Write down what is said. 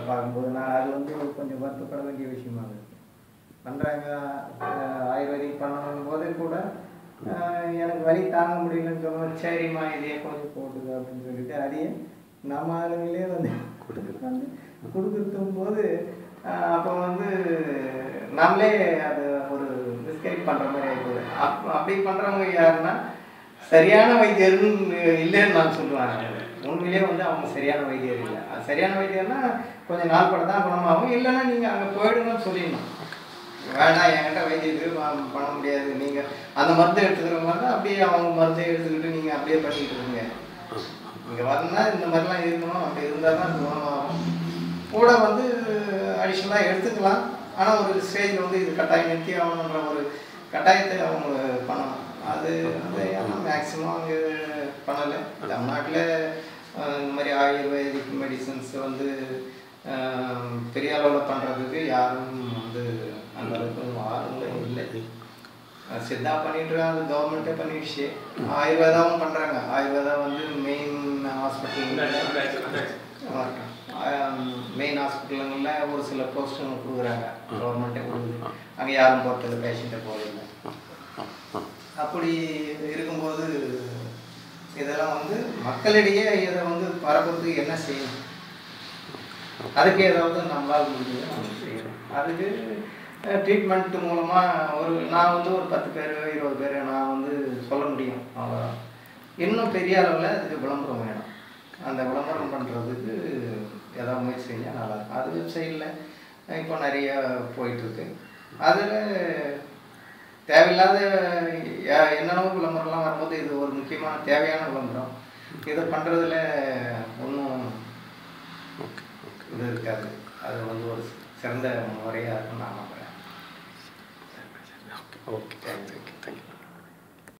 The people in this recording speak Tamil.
பார்க்கும்போது நான் அது வந்து கொஞ்சம் வருத்தப்பட வேண்டிய விஷயமா இருக்கு பண்ணுறாங்க ஆயுர்வேதிக் பண்ணணும் போது கூட ஆஹ், எனக்கு வலி தாங்க முடியலன்னு சொன்னோம் சரிம்மா இதே கொஞ்சம் போட்டுது அப்படின்னு சொல்லிட்டு அதையே நம்ம ஆளுங்களே வந்து வந்து கொடுக்குறதும் போது ஆஹ், அப்போ வந்து நம்மளே அது ஒரு மிஸ்கைட் பண்ணுற மாதிரி ஆகிப்போகுது அப் அப்படி பண்ணுறவங்க யாருன்னா சரியான வைத்தியர்னு இல்லைன்னு நான் சொல்லுவேன் உண்மையிலேயே வந்து அவங்க சரியான வைத்தியர் இல்லை அது சரியான வைத்தியர்னா கொஞ்சம் நாள் பட தான் குணமாகும் இல்லைன்னா நீங்கள் அங்கே போயிடுங்கன்னு சொல்லிடணும் வேண்டாம் என்கிட்ட வைத்தியத்துக்கு ப- பண்ண முடியாது நீங்கள் அந்த மருந்து எடுத்துக்கிற மாதிரி தான் அப்படியே அவங்க மருந்தை எடுத்துக்கிட்டு நீங்கள் அப்படியே பண்ணிட்டு இருங்க இங்கே வரணும்னா இந்த மாதிரிலாம் இருக்கணும் அப்படி இருந்தால் தான் குணமாகும் கூட வந்து அடிஷ்னலாக எடுத்துக்கலாம் ஆனால் ஒரு ஸ்டேஜில் வந்து இது கட்டாயம் நிறுத்தி ஆகணுன்ற ஒரு கட்டாயத்தை அவங்க பண்ணணும் அது வந்து மேக்ஸிமம் அங்கே பண்ணலை தமிழ்நாட்டில் இந்த மாதிரி ஆயுர்வேதிக் மெடிசன்ஸ் வந்து அஹ், பெரிய அளவில் பண்ணுறதுக்கு யாரும் வந்து அந்த அளவுக்கு ஆளுங்களே இல்லை அஹ் சித்தா பண்ணிட்டு இருக்காங்க கவர்மெண்ட்டே பண்ணிடுச்சு ஆயுர்வேதாவும் பண்ணுறாங்க ஆயுர்வேதா வந்து மெயின் ஹாஸ்பிட்டல் மெயின் ஹாஸ்பிட்டலுங்களில் ஒரு சில போஸ்ட்டுங்க கொடுக்குறாங்க கவர்மெண்ட்டே கொடுக்குது அங்கே யாரும் போகிறதில்ல பேஷண்ட்டை போகிறதில்ல அப்படி இருக்கும்போது இதெல்லாம் வந்து மக்களிடையே இதை வந்து பரப்புறதுக்கு என்ன செய்யணும் அதுக்கு ஏதாவது நம்மளால் முடிஞ்சது நம்ம செய்யணும் அதுக்கு ட்ரீட்மெண்ட் மூலமாக ஒரு நான் வந்து ஒரு பத்து பேர் இருபது பேர் நான் வந்து சொல்ல முடியும் அவ்வளோதான் இன்னும் பெரிய அளவில் அதுக்கு விளம்பரம் வேணும் அந்த விளம்பரம் பண்ணுறதுக்கு ஏதாவது முயற்சி செஞ்சால் நல்லாயிருக்கும் அது வெப்சைட்டில் இப்போ நிறைய போயிட்டுருக்கு அதில் தேவையில்லாத யா- என்னென்னவோ விளம்பரம்லாம் வரும்போது இது ஒரு முக்கியமான தேவையான விளம்பரம் இதை பண்ணுறதுல ஒன்றும் இது இருக்காது அது வந்து ஒரு சிறந்த முறையாக இருக்கும்னு நான் நம்புகிறேன் ஓகே தேங்க்யூ தேங்க்யூ